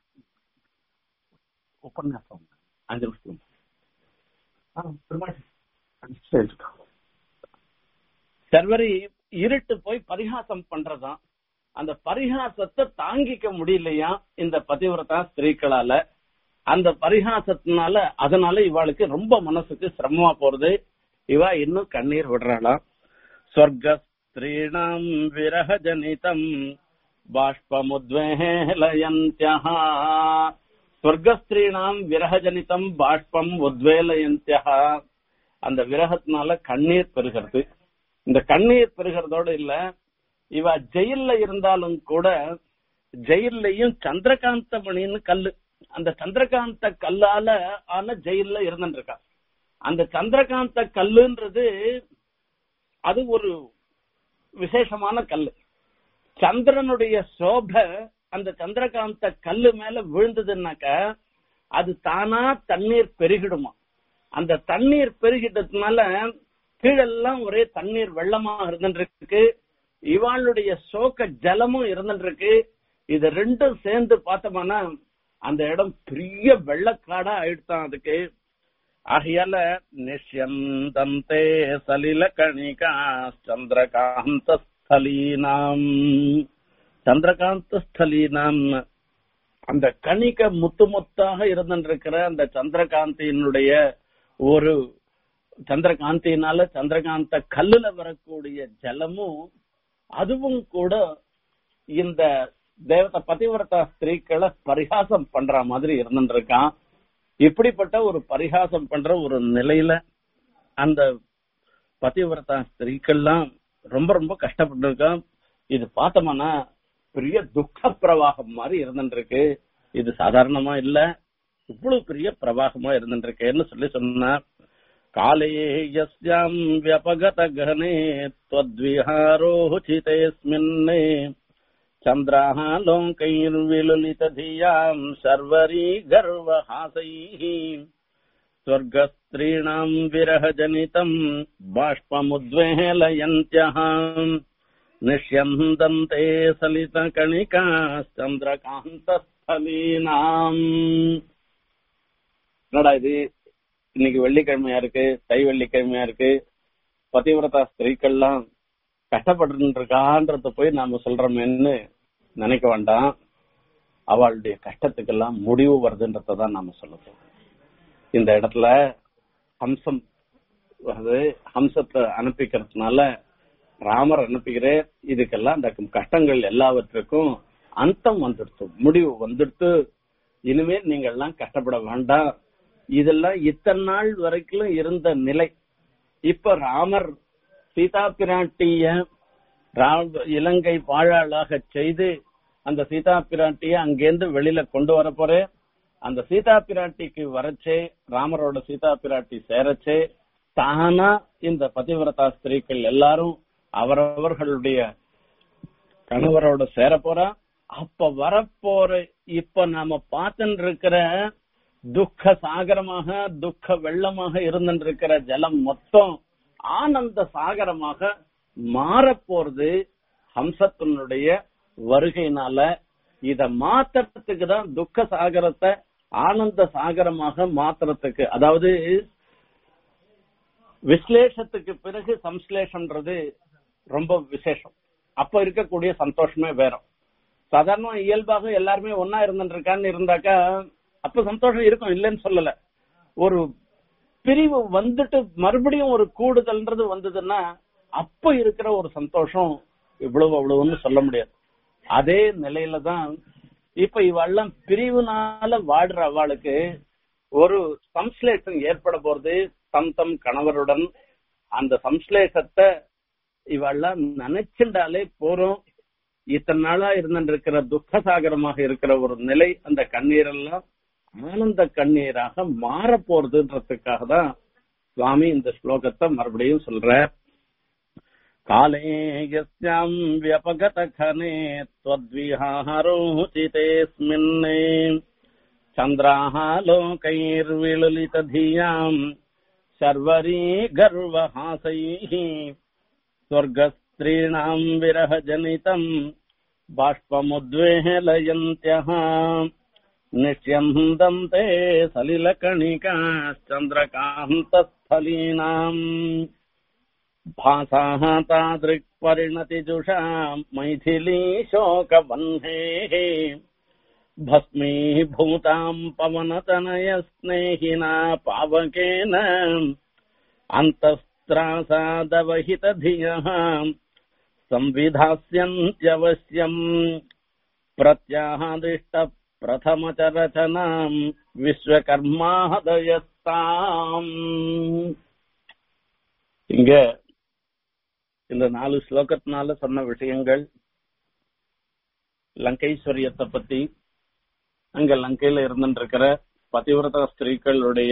உபன்யாசம் அஞ்சு நிமிஷம் சர்வரி இருட்டு போய் பரிகாசம் பண்றதாம் அந்த பரிகாசத்தை தாங்கிக்க முடியலையா இந்த பதிவிரதா ஸ்திரீக்களால அந்த பரிகாசத்தினால அதனால இவாளுக்கு ரொம்ப மனசுக்கு சிரமமா போறது இவா இன்னும் கண்ணீர் விடுறாளாம் ஸ்வர்க ஸ்திரீணாம் விரக ஜனிதம் பாஷ்பமுத்வேலயந்தியா ஸ்வர்கஸ்திரீணாம் விரகஜனிதம் பாஷ்பம் உத்வேலயந்தியா அந்த விரகத்தினால கண்ணீர் பெறுகிறது இந்த கண்ணீர் பெறுகிறதோட இல்ல இவ ஜெயில்ல இருந்தாலும் கூட ஜெயிலையும் சந்திரகாந்த மணின்னு கல்லு அந்த சந்திரகாந்த கல்லால ஆன ஜெயில்ல இருந்துட்டு இருக்கா அந்த சந்திரகாந்த கல்லுன்றது அது ஒரு விசேஷமான கல்லு சந்திரனுடைய சோபை அந்த சந்திரகாந்த கல்லு மேல விழுந்ததுன்னாக்க அது தானா தண்ணீர் பெருகிடுமா அந்த தண்ணீர் பெருகிட்டதுனால கீழெல்லாம் ஒரே தண்ணீர் வெள்ளமா இருந்துருக்கு இவாளுடைய சோக ஜலமும் இருந்துருக்கு இது ரெண்டும் சேர்ந்து பார்த்தோம்னா அந்த இடம் பெரிய வெள்ளக்காடா ஆயிடுதான் அதுக்கு ஆகையால நிஷ்யந்தந்தே சலில கணிகா சந்திரகாந்த ஸ்தலீனாம் சந்திரகாந்த ஸ்தலீனாம் அந்த கணிக முத்து முத்தாக இருந்திருக்கிற அந்த சந்திரகாந்தியினுடைய ஒரு சந்திரகாந்தியினால சந்திரகாந்த கல்லுல வரக்கூடிய ஜலமும் அதுவும் கூட இந்த தேவத பதிவிரதா ஸ்திரீக்களை பரிகாசம் பண்ற மாதிரி இருந்துருக்கான் இப்படிப்பட்ட ஒரு பரிகாசம் பண்ற ஒரு நிலையில அந்த பதிவிரதா ஸ்திரீக்கள்லாம் ரொம்ப ரொம்ப கஷ்டப்பட்டு இருக்கான் இது பார்த்தோம்னா பெரிய துக்க பிரவாகம் மாதிரி இருந்துருக்கு இது சாதாரணமா இல்ல இவ்வளவு பெரிய பிரவாகமா இருந்துருக்கேன்னு சொல்லி சொன்னா காலே யஸ்யாம் வியபகத கனே त्वद्विहारोचितेऽस्मिन् चन्द्राः लोकैर्विलुलितधियाम् शर्वरी गर्वहासैः स्वर्गस्त्रीणाम् विरहजनितम् बाष्पमुद्वेलयन्त्यः निष्यन्दन्ते சந்திரகாந்தஸ்தலீனாம் என்னடா இது இன்னைக்கு வெள்ளிக்கிழமையா இருக்கு தை வெள்ளிக்கிழமையா இருக்கு பதிவிரதா ஸ்திரீக்கள்லாம் கஷ்டப்பட்டு இருக்கான்றத போய் நாம சொல்றோமேன்னு நினைக்க வேண்டாம் அவளுடைய கஷ்டத்துக்கெல்லாம் முடிவு வருதுன்றதான் நாம சொல்லணும் இந்த இடத்துல ஹம்சம் அது ஹம்சத்தை அனுப்பிக்கிறதுனால ராமர் அனுப்புகிறேன் இதுக்கெல்லாம் அந்த கஷ்டங்கள் எல்லாவற்றுக்கும் அந்தம் வந்துடுத்து முடிவு வந்துடுத்து இனிமேல் நீங்க எல்லாம் கஷ்டப்பட வேண்டாம் இதெல்லாம் இத்தனை நாள் வரைக்கும் இருந்த நிலை இப்ப ராமர் சீதா பிராட்டிய இலங்கை வாழாளாக செய்து அந்த சீதா பிராட்டிய அங்கேருந்து வெளியில கொண்டு வர போறேன் அந்த சீதா பிராட்டிக்கு வரச்சே ராமரோட சீதா பிராட்டி சேரச்சே தானா இந்த பதிவிரதா ஸ்திரீக்கள் எல்லாரும் அவரவர்களுடைய கணவரோட சேர போறா அப்ப வரப்போற இப்ப நாம பார்த்துட்டு இருக்கிற துக்க சாகரமாக துக்க வெள்ளமாக இருந்துட்டு இருக்கிற ஜலம் மொத்தம் ஆனந்த சாகரமாக மாறப்போறது ஹம்சத்தினுடைய வருகையினால இத மாத்துறதுக்கு தான் துக்க சாகரத்தை ஆனந்த சாகரமாக மாத்துறதுக்கு அதாவது விஸ்லேஷத்துக்கு பிறகு சம்ஸ்லேஷன்றது ரொம்ப விசேஷம் அப்ப இருக்கக்கூடிய சந்தோஷமே வேற சாதாரண இயல்பாக எல்லாருமே ஒன்னா இருந்துருக்கான்னு இருந்தாக்கா அப்ப சந்தோஷம் இருக்கும் இல்லைன்னு சொல்லல ஒரு பிரிவு வந்துட்டு மறுபடியும் ஒரு கூடுதல்ன்றது வந்ததுன்னா அப்ப இருக்கிற ஒரு சந்தோஷம் இவ்வளவு அவ்வளவுன்னு சொல்ல முடியாது அதே நிலையில தான் இப்ப இவெல்லாம் பிரிவுனால வாடுற அவளுக்கு ஒரு சம்ஸ்லேஷன் ஏற்பட போறது தம் தம் கணவருடன் அந்த சம்ஸ்லேஷத்தை இவெல்லாம் நினைச்சுண்டாலே போறோம் இத்தனை நாளா இருந்திருக்கிற துக்கசாகரமாக இருக்கிற ஒரு நிலை அந்த கண்ணீரெல்லாம் ஆனந்த கண்ணீராக மாற போறதுன்றதுக்காக தான் சுவாமி இந்த ஸ்லோகத்தை மறுபடியும் சொல்ற காலே யஸ்யாம் வியபகத கனே त्वद्विहारोचितेऽस्मिन् चन्द्राः लोकैर्विलुलितधियाम् शर्वरी गर्वहासैः स्वर्गस्त्रीणाम् विरहजनितम् बाष्पमुद्वेलयन्त्यः निष्यन्दन्ते सलिलकणिकाश्चन्द्रकान्तस्थलीनाम् भासाः तादृक्परिणतिजुषा मैथिली शोकबन्धेः भस्मीभूताम् पवनतनयस्नेहिना पावकेन अन्तस्त्रासादवहितधियः संविधास्यन्त्यवश्यम् प्रत्यादिष्टप्रथमचरचनाम् விஸ்வகர்மாதயஸ்தாம் இங்க இந்த நாலு ஸ்லோகத்தினால சொன்ன விஷயங்கள் லங்கைஸ்வரியத்தை பத்தி அங்க லங்கையில இருந்துட்டு இருக்கிற பதிவிரத ஸ்திரீக்களுடைய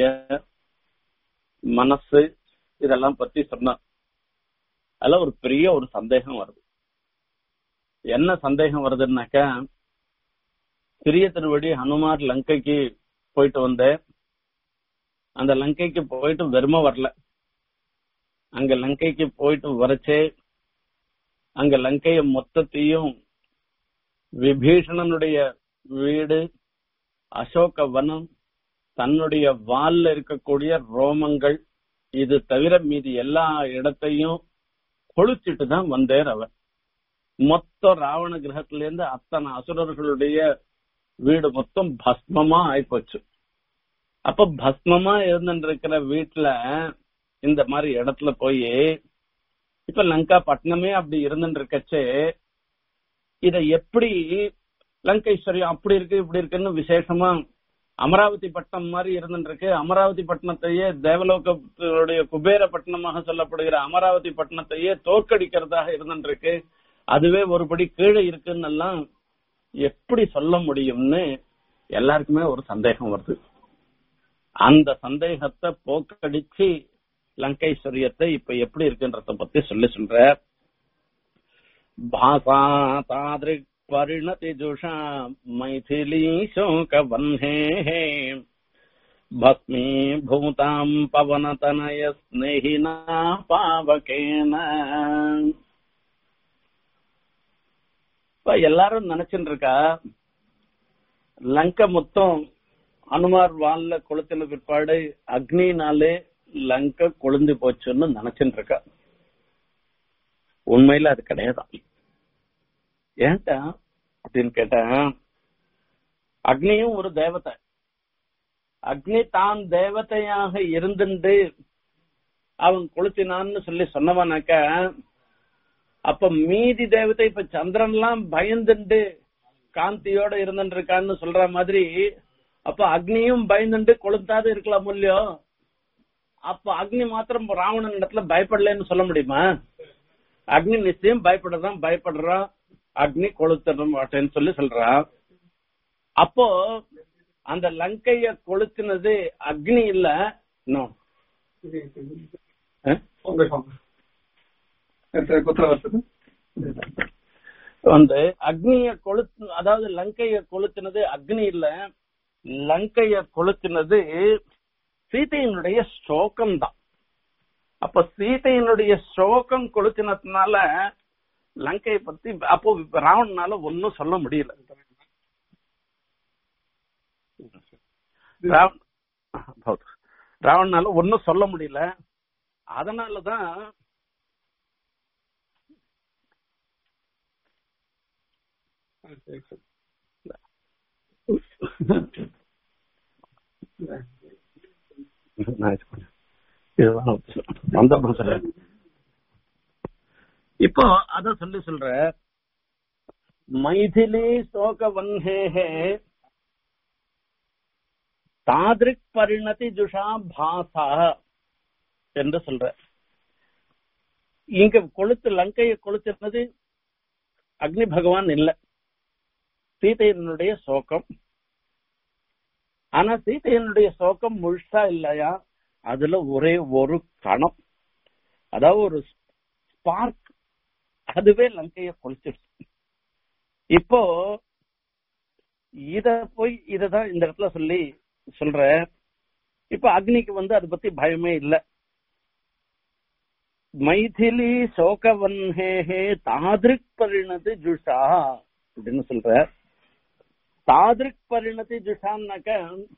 மனசு இதெல்லாம் பத்தி சொன்னார் அதுல ஒரு பெரிய ஒரு சந்தேகம் வருது என்ன சந்தேகம் வருதுன்னாக்கா சிறிய திருவடி ஹனுமார் லங்கைக்கு போயிட்டு வந்தேன் அந்த லங்கைக்கு போயிட்டு வெறும வரல அங்க லங்கைக்கு போயிட்டு வரச்சே அங்க லங்கைய மொத்தத்தையும் விபீஷணனுடைய வீடு அசோக வனம் தன்னுடைய வால்ல இருக்கக்கூடிய ரோமங்கள் இது தவிர மீதி எல்லா இடத்தையும் கொளுச்சிட்டு தான் வந்தார் அவர் மொத்த ராவண கிரகத்தில இருந்து அத்தனை அசுரர்களுடைய வீடு மொத்தம் பஸ்மமா ஆயிப்போச்சு அப்ப பஸ்மமா இருந்துட்டு இருக்கிற வீட்டுல இந்த மாதிரி இடத்துல போய் இப்ப லங்கா பட்டணமே அப்படி இருந்துட்டு இருக்கச்சே இத எப்படி லங்கைஸ்வரியம் அப்படி இருக்கு இப்படி இருக்குன்னு விசேஷமா அமராவதி பட்டணம் மாதிரி இருந்துட்டு இருக்கு அமராவதி பட்டணத்தையே தேவலோகத்துடைய குபேர பட்டணமாக சொல்லப்படுகிற அமராவதி பட்டணத்தையே தோற்கடிக்கிறதாக இருந்துட்டு இருக்கு அதுவே ஒருபடி கீழே இருக்குன்னு எல்லாம் எப்படி சொல்ல முடியும்னு எல்லாருக்குமே ஒரு சந்தேகம் வருது அந்த சந்தேகத்தை போக்கடிச்சு லங்கைஸ்வரியத்தை இப்ப எப்படி இருக்குன்றத பத்தி சொல்லி சொல்ற பாசா தாதிரிக் परिणतिजुषा मैथिली शोकवह्नेः भस्मीभूताम् पवनतनय स्नेहिना पावकेन இப்ப எல்லாரும் நினைச்சுட்டு இருக்கா லங்கை மொத்தம் அனுமார் வால்ல கொளுத்தின பிற்பாடு அக்னினாலே லங்கை கொழுந்து போச்சுன்னு நினைச்சுட்டு இருக்கா உண்மையில அது கிடையாது ஏன்டா அப்படின்னு கேட்டேன் அக்னியும் ஒரு தேவதை அக்னி தான் தேவதையாக இருந்துண்டு அவன் கொளுத்தினான்னு சொல்லி சொன்னவனாக்க அப்ப மீதி தேவதை இப்ப சந்திரன்லாம் பயந்துண்டு காந்தியோட இருந்துட்டு இருக்கான்னு சொல்ற மாதிரி அப்ப அக்னியும் பயந்துண்டு கொளுத்தாது இருக்கலாம் இல்லையோ அப்ப அக்னி மாத்திரம் ராவணன் இடத்துல பயப்படலன்னு சொல்ல முடியுமா அக்னி நிச்சயம் பயப்படுறதான் பயப்படுறான் அக்னி கொளுத்திட மாட்டேன்னு சொல்லி சொல்றான் அப்போ அந்த லங்கைய கொளுத்தினது அக்னி இல்ல இன்னும் வந்து அக்னிய கொளுத்து அதாவது லங்கைய கொளுத்தினது அக்னி இல்ல லங்கைய கொளுத்தினது சீதையினுடைய சோகம் தான் அப்ப சீதையினுடைய சோகம் கொளுத்தினதுனால லங்கையை பத்தி அப்போ ராவணனால ஒன்னும் சொல்ல முடியல ராவணனால ஒன்னும் சொல்ல முடியல அதனாலதான் சந்தர்ப்பம் சொல்ல இப்போ அத சொல்லி சொல்ற மைதிலி சோக வன்ஹேஹே தாதிரிக் பரிணதி ஜுஷா பாசா என்று சொல்ற இங்க கொளுத்து லங்கையை கொளுத்தினது அக்னி பகவான் இல்ல சீதையனுடைய சோகம் ஆனா சீதையனுடைய சோகம் முழுசா இல்லையா அதுல ஒரே ஒரு கணம் அதாவது ஒரு ஸ்பார்க் அதுவே லங்கைய கொளுத்திடுச்சு இப்போ இத போய் இததான் இந்த இடத்துல சொல்லி சொல்ற இப்ப அக்னிக்கு வந்து அதை பத்தி பயமே இல்ல மைதிலி சோகவன்ஹேஹே தாதிரிக் பரிணதி ஜுஷா அப்படின்னு சொல்ற தாதிரிக் பரிணதி ஜுஷான்னாக்க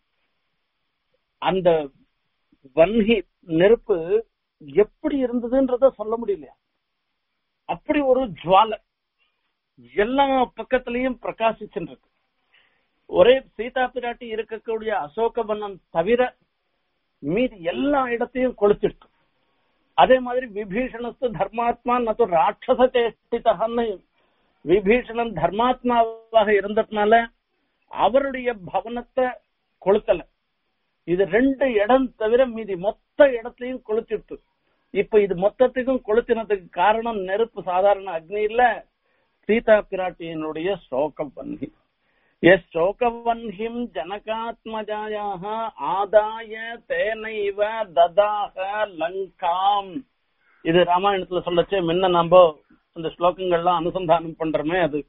அந்த வன்ஹி நெருப்பு எப்படி இருந்ததுன்றத சொல்ல முடியலையா அப்படி ஒரு ஜுவாலை எல்லா பக்கத்திலையும் பிரகாசிச்சுட்டு இருக்கு ஒரே சீதா பிராட்டி இருக்கக்கூடிய அசோகவனம் தவிர மீதி எல்லா இடத்தையும் கொளுத்திருக்கு அதே மாதிரி விபீஷணத்து தர்மாத்மா நது ராட்சச சேஷ்டிதன்னு விபீஷணன் தர்மாத்மாவாக இருந்ததுனால அவருடைய பவனத்தை கொளுத்தல இது ரெண்டு இடம் தவிர மீதி மொத்த இடத்தையும் கொளுத்திட்டு இப்ப இது மொத்தத்துக்கும் கொளுத்தினதுக்கு காரணம் நெருப்பு சாதாரண அக்னி இல்ல சீதா பிராட்டியினுடைய சோகம் பண்ணி எஸ் சோகவன்ஹிம் ஜனகாத்மஜாயாக ஆதாய தேனைவ ததாக லங்காம் இது ராமாயணத்துல சொல்லச்சே முன்ன நம்ம இந்த ஸ்லோகங்கள்லாம் அனுசந்தானம் பண்றோமே அது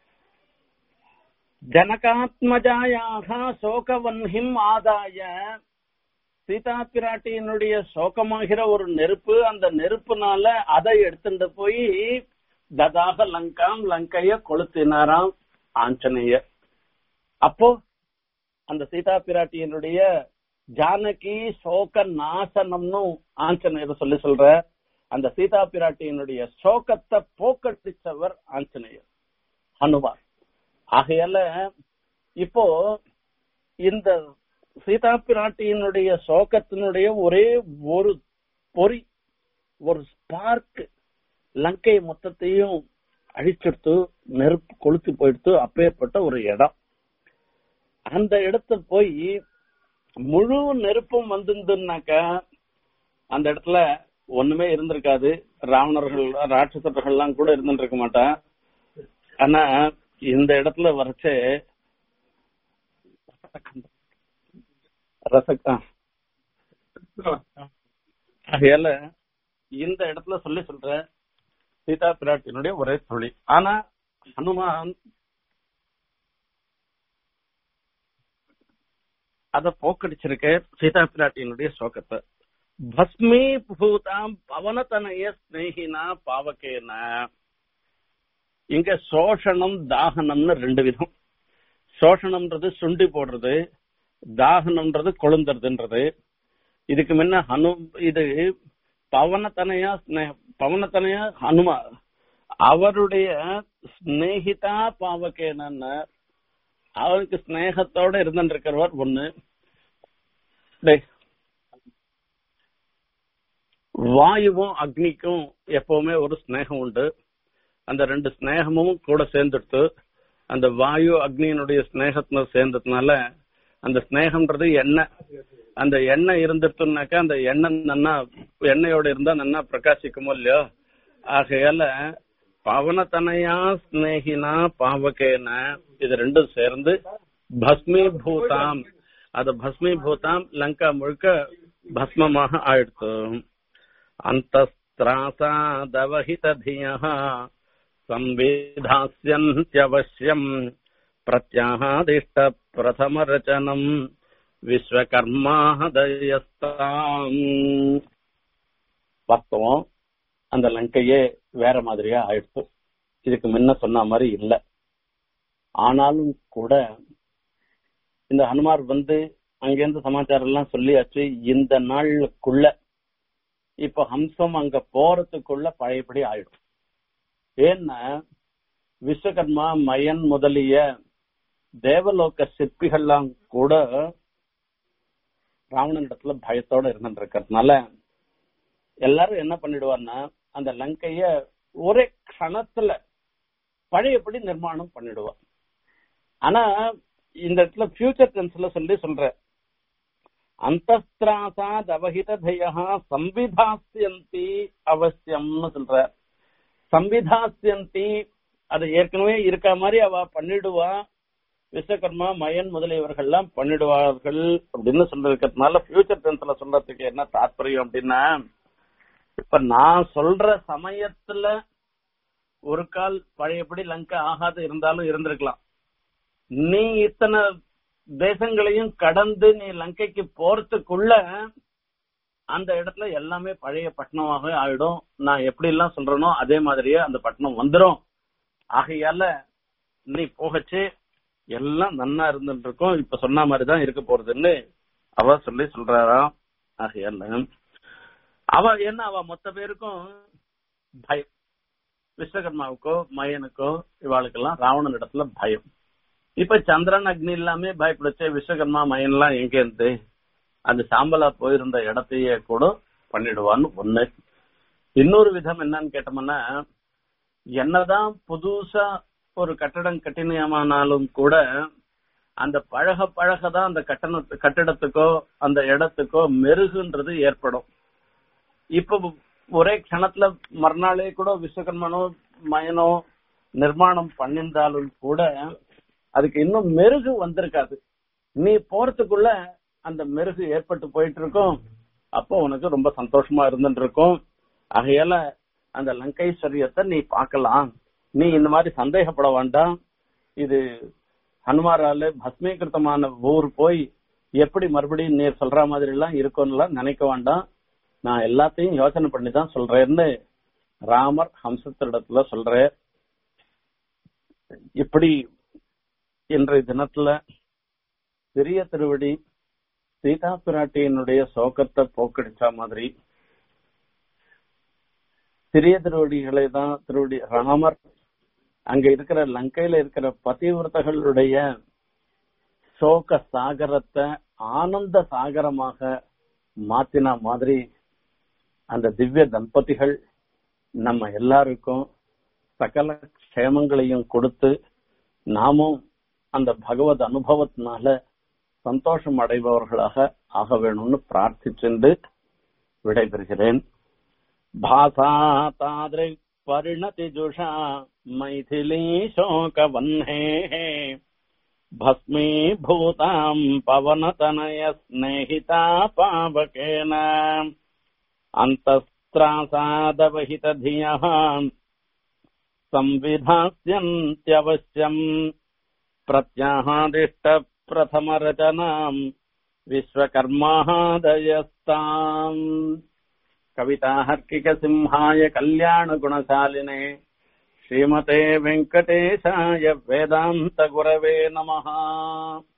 ஜனகாத்மஜாயாக சோகவன்ஹிம் ஆதாய சீதா பிராட்டியினுடைய சோகமாகிற ஒரு நெருப்பு அந்த நெருப்புனால அதை எடுத்துட்டு போய் ததாக லங்காம் லங்கைய கொளுத்தினாராம் ஆஞ்சநேயர் அப்போ அந்த சீதா பிராட்டியினுடைய ஜானகி சோக நாசனம்னு ஆஞ்சநேயர் சொல்லி சொல்ற அந்த சீதா பிராட்டியினுடைய சோகத்தை போக்கடிச்சவர் ஆஞ்சநேயர் ஹனுமான் ஆகையால இப்போ இந்த சீதா பிராட்டியினுடைய சோகத்தினுடைய ஒரே ஒரு பொறி ஒரு ஸ்பார்க் லங்கை மொத்தத்தையும் அழிச்செடுத்து நெருப்பு கொளுத்து போயிடுத்து அப்பேற்பட்ட ஒரு இடம் அந்த இடத்துல போய் முழு நெருப்பும் வந்திருந்துனாக்கா அந்த இடத்துல ஒண்ணுமே இருந்திருக்காது ராவணர்கள் ராட்சசர்கள்லாம் கூட இருந்துட்டு இருக்க மாட்டான் ஆனா இந்த இடத்துல வரைச்சே ரச ஆகையால இந்த இடத்துல சொல்லி சொல்ற சீதா பிராட்டியினுடைய ஒரே தொழில் ஆனா ஹனுமான் அத போக்கடிச்சிருக்க சீதா பிராட்டியினுடைய சோகத்தை பஸ்மீ பூதாம் பவனதனைய ஸ்னேகினா பாவகேன இங்க சோஷணம் தாகனம்னு ரெண்டு விதம் சோஷணம்ன்றது சுண்டி போடுறது தாகனம்ன்றது கொழுந்துறதுன்றது இதுக்கு முன்ன ஹனு இது பவனத்தனையா ஸ்னே- பவனத்தனையா ஹனுமா அவருடைய ஸ்நேகிதா பாவகேனன்னு அவருக்கு ஸ்நேகத்தோட இருந்துருக்கிறவர் ஒண்ணு டேய். வாயுவும் அக்னிக்கும் எப்பவுமே ஒரு ஸ்நேகம் உண்டு அந்த ரெண்டு ஸ்நேகமும் கூட சேர்ந்துடுத்து அந்த வாயு அக்னியினுடைய ஸ்நேகத்துல சேர்ந்ததுனால அந்த ஸ்நேகம்ன்றது எண்ணெய் அந்த எண்ணெய் இருந்துட்டுனாக்கா அந்த எண்ணெய் நன்னா எண்ணெயோட இருந்தா நன்னா பிரகாசிக்குமோ இல்லையோ ஆகையால பவனத்தனையா ஸ்நேகினா பாவகேன இது ரெண்டும் சேர்ந்து பஸ்மீபூதாம் அது பஸ்மீபூதாம் லங்கா முழுக்க பஸ்மமாக ஆயிடுத்து அந்தஸ்திராசாதவஹிததியா संविधास्यन्त्यवश्यम् प्रत्याहादिष्ट प्रथमरचनम् விஸ்வகர்மாதயஸ்தாம் வாஸ்தவம் அந்த லங்கையே வேற மாதிரியா ஆயிடுச்சு இதுக்கு முன்ன சொன்ன மாதிரி இல்ல ஆனாலும் கூட இந்த ஹனுமார் வந்து அங்கிருந்து சமாச்சாரம் எல்லாம் சொல்லியாச்சு இந்த நாளுக்குள்ள இப்ப ஹம்சம் அங்க போறதுக்குள்ள பழையபடி ஆயிடும் ஏன்னா விஸ்வகர்மா மயன் முதலிய தேவலோக சிற்பிகள்லாம் கூட ராவணன் இடத்துல பயத்தோட இருந்துட்டு இருக்கிறதுனால எல்லாரும் என்ன பண்ணிடுவார்னா அந்த லங்கைய ஒரே க்ஷணத்துல பழையபடி நிர்மாணம் பண்ணிடுவார் ஆனா இந்த இடத்துல ஃபியூச்சர் டென்ஸ்ல சொல்லி சொல்ற அந்தஸ்திராசா தவஹிதயா சம்விதாசியந்தி அவசியம்னு சொல்ற சம்விதாசியந்தி அது ஏற்கனவே இருக்க மாதிரி அவ பண்ணிடுவா விஸ்வகர்மா மயன் முதலியவர்கள்லாம் பண்ணிடுவார்கள் அப்படின்னு சொல்லிருக்கிறதுனால ஃபியூச்சர் டென்ஸ்ல சொல்றதுக்கு என்ன தாற்பயம் அப்படின்னா இப்ப நான் சொல்ற சமயத்துல ஒரு கால் பழையபடி லங்கா ஆகாது இருந்தாலும் இருந்திருக்கலாம் நீ இத்தனை தேசங்களையும் கடந்து நீ லங்கைக்கு போறதுக்குள்ள அந்த இடத்துல எல்லாமே பழைய பட்டணமாக ஆயிடும் நான் எப்படி எல்லாம் சொல்றேனோ அதே மாதிரியே அந்த பட்டணம் வந்துடும் ஆகையால நீ போகச்சு எல்லாம் நன்னா இருந்துட்டு இருக்கும் இப்ப சொன்ன மாதிரிதான் இருக்க போறதுன்னு அவ சொல்லி சொல்றாராம் ஆகையால அவ என்ன அவ மொத்த பேருக்கும் பயம் விஸ்வகர்மாவுக்கோ மயனுக்கோ இவாளுக்கெல்லாம் ராவணன் இடத்துல பயம் இப்ப சந்திரன் அக்னி எல்லாமே பயப்படுச்சு விஸ்வகர்மா மயன் எல்லாம் எங்க இருந்து அந்த சாம்பலா போயிருந்த இடத்தையே கூட பண்ணிடுவான்னு ஒண்ணு இன்னொரு விதம் என்னன்னு கேட்டோம்னா என்னதான் புதுசா ஒரு கட்டடம் கட்டினமானாலும் கூட அந்த பழக பழகதான் அந்த கட்டண கட்டிடத்துக்கோ அந்த இடத்துக்கோ மெருகுன்றது ஏற்படும் இப்ப ஒரே க்ஷணத்துல மறுநாளே கூட விஸ்வகர்மனோ மயனோ நிர்மாணம் பண்ணியிருந்தாலும் கூட அதுக்கு இன்னும் மெருகு வந்திருக்காது நீ போறதுக்குள்ள அந்த மெருகு ஏற்பட்டு போயிட்டு இருக்கும் அப்போ உனக்கு ரொம்ப சந்தோஷமா இருந்துட்டு இருக்கும் ஆகையால அந்த லங்கைஸ்வரியத்தை நீ பார்க்கலாம் நீ இந்த மாதிரி சந்தேகப்பட வேண்டாம் இது ஹனுமாரால பஸ்மீகிருத்தமான ஊர் போய் எப்படி மறுபடியும் நீர் சொல்ற மாதிரி எல்லாம் இருக்கும்னுலாம் நினைக்க வேண்டாம் நான் எல்லாத்தையும் யோசனை பண்ணி தான் சொல்றேன்னு ராமர் ஹம்சத்திடத்துல சொல்றேன் இப்படி இன்றைய தினத்துல பெரிய திருவடி சீதா பிராட்டியினுடைய சோகத்தை போக்கடிச்ச மாதிரி சிறிய திருவடிகளை தான் திருவடி ராமர் அங்க இருக்கிற லங்கையில இருக்கிற பதிவிரதர்களுடைய சோக சாகரத்தை ஆனந்த சாகரமாக மாத்தின மாதிரி அந்த திவ்ய தம்பதிகள் நம்ம எல்லாருக்கும் சகல க்ஷேமங்களையும் கொடுத்து நாமும் அந்த பகவத் அனுபவத்தினால சந்தோஷம் அடைபவர்களாக ஆக வேணும்னு பிரார்த்திச்சென்று விடைபெறுகிறேன் भासा तादृक् परिणतिजुषा मैथिली शोकवह्नेः भस्मीभूताम् पवनतनय स्नेहिता पावकेन अन्तस्त्रासादवहितधियः संविधास्यन्त्यवश्यम् प्रत्याहादिष्टप्रथमरचनाम् विश्वकर्मादयस्ताम् कविताहर्किकसिंहाय कल्याणगुणशालिने श्रीमते वेङ्कटेशाय वेदान्तगुरवे नमः